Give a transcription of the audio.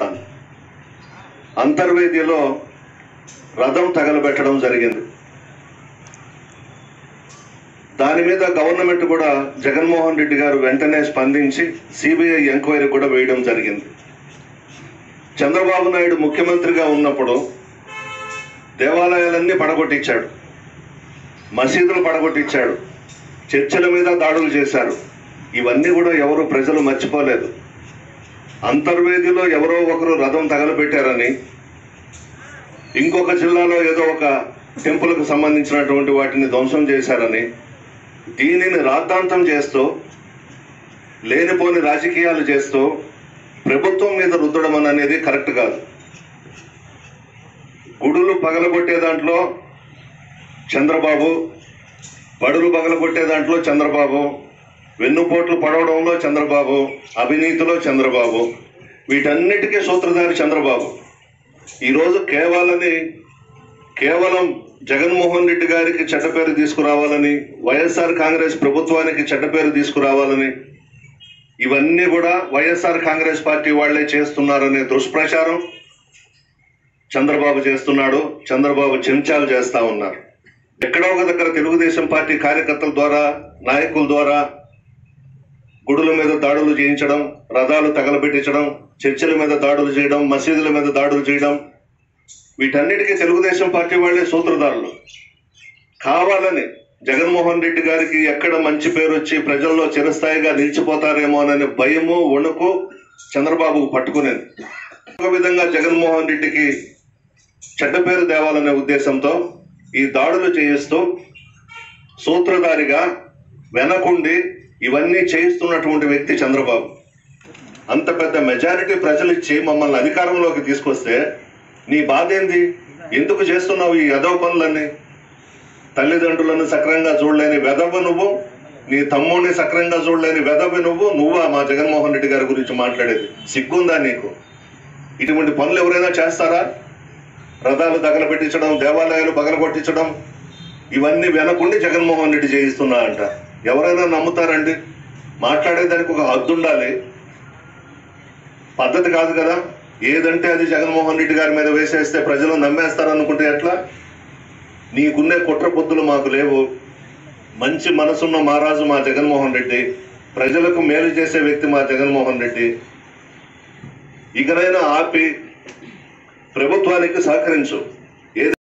వస్తాను అంతర్వేదిలో రథం తగలబెట్టడం జరిగింది దాని మీద గవర్నమెంట్ కూడా జగన్మోహన్ రెడ్డి గారు వెంటనే స్పందించి సిబిఐ ఎంక్వైరీ కూడా వేయడం జరిగింది చంద్రబాబు నాయుడు ముఖ్యమంత్రిగా ఉన్నప్పుడు దేవాలయాలన్నీ పడగొట్టించాడు మసీదులు పడగొట్టించాడు చర్చిల మీద దాడులు చేశారు ఇవన్నీ కూడా ఎవరు ప్రజలు మర్చిపోలేదు అంతర్వేదిలో ఎవరో ఒకరు రథం తగలబెట్టారని ఇంకొక జిల్లాలో ఏదో ఒక టెంపుల్కు సంబంధించినటువంటి వాటిని ధ్వంసం చేశారని దీనిని రాద్ధాంతం చేస్తూ లేనిపోని రాజకీయాలు చేస్తూ ప్రభుత్వం మీద రుద్దడం అని అనేది కరెక్ట్ కాదు గుడులు పగలగొట్టే దాంట్లో చంద్రబాబు బడులు పగలగొట్టే దాంట్లో చంద్రబాబు వెన్నుపోట్లు పడవడంలో చంద్రబాబు అవినీతిలో చంద్రబాబు వీటన్నిటికీ సూత్రధారి చంద్రబాబు ఈరోజు కేవలని కేవలం జగన్మోహన్ రెడ్డి గారికి చెడ్డ పేరు తీసుకురావాలని వైఎస్ఆర్ కాంగ్రెస్ ప్రభుత్వానికి చెడ్డ పేరు తీసుకురావాలని ఇవన్నీ కూడా వైఎస్ఆర్ కాంగ్రెస్ పార్టీ వాళ్లే చేస్తున్నారనే దుష్ప్రచారం చంద్రబాబు చేస్తున్నాడు చంద్రబాబు చెంచాలు చేస్తా ఉన్నారు ఎక్కడో ఒక దగ్గర తెలుగుదేశం పార్టీ కార్యకర్తల ద్వారా నాయకుల ద్వారా గుడుల మీద దాడులు చేయించడం రథాలు తగలబెట్టించడం చర్చిల మీద దాడులు చేయడం మసీదుల మీద దాడులు చేయడం వీటన్నిటికీ తెలుగుదేశం పార్టీ వాళ్ళే సూత్రధారులు కావాలని జగన్మోహన్ రెడ్డి గారికి ఎక్కడ మంచి పేరు వచ్చి ప్రజల్లో చిరస్థాయిగా నిలిచిపోతారేమో అనే భయము వణుకు చంద్రబాబుకు పట్టుకునేది ఒక విధంగా జగన్మోహన్ రెడ్డికి చెడ్డ పేరు తేవాలనే ఉద్దేశంతో ఈ దాడులు చేయిస్తూ సూత్రధారిగా వెనకుండి ఇవన్నీ చేయిస్తున్నటువంటి వ్యక్తి చంద్రబాబు అంత పెద్ద మెజారిటీ ప్రజలు ఇచ్చి మమ్మల్ని అధికారంలోకి తీసుకొస్తే నీ బాధ ఏంది ఎందుకు చేస్తున్నావు ఈ యదవ పనులన్నీ తల్లిదండ్రులను సక్రంగా చూడలేని వెదవ నువ్వు నీ తమ్ముడిని సక్రంగా చూడలేని వెదవ నువ్వు నువ్వా మా జగన్మోహన్ రెడ్డి గారి గురించి మాట్లాడేది సిగ్గుందా నీకు ఇటువంటి పనులు ఎవరైనా చేస్తారా రథాలు తగలబెట్టించడం దేవాలయాలు పగలగొట్టించడం ఇవన్నీ వెనకుండి జగన్మోహన్ రెడ్డి చేయిస్తున్నా అంట ఎవరైనా నమ్ముతారండి మాట్లాడేదానికి ఒక హద్దు ఉండాలి పద్ధతి కాదు కదా ఏదంటే అది జగన్మోహన్ రెడ్డి గారి మీద వేసేస్తే ప్రజలు నమ్మేస్తారనుకుంటే ఎట్లా నీకున్నే కుట్ర పొద్దులు మాకు లేవు మంచి మనసున్న మహారాజు మా జగన్మోహన్ రెడ్డి ప్రజలకు మేలు చేసే వ్యక్తి మా జగన్మోహన్ రెడ్డి ఇకనైనా ఆపి ప్రభుత్వానికి సహకరించు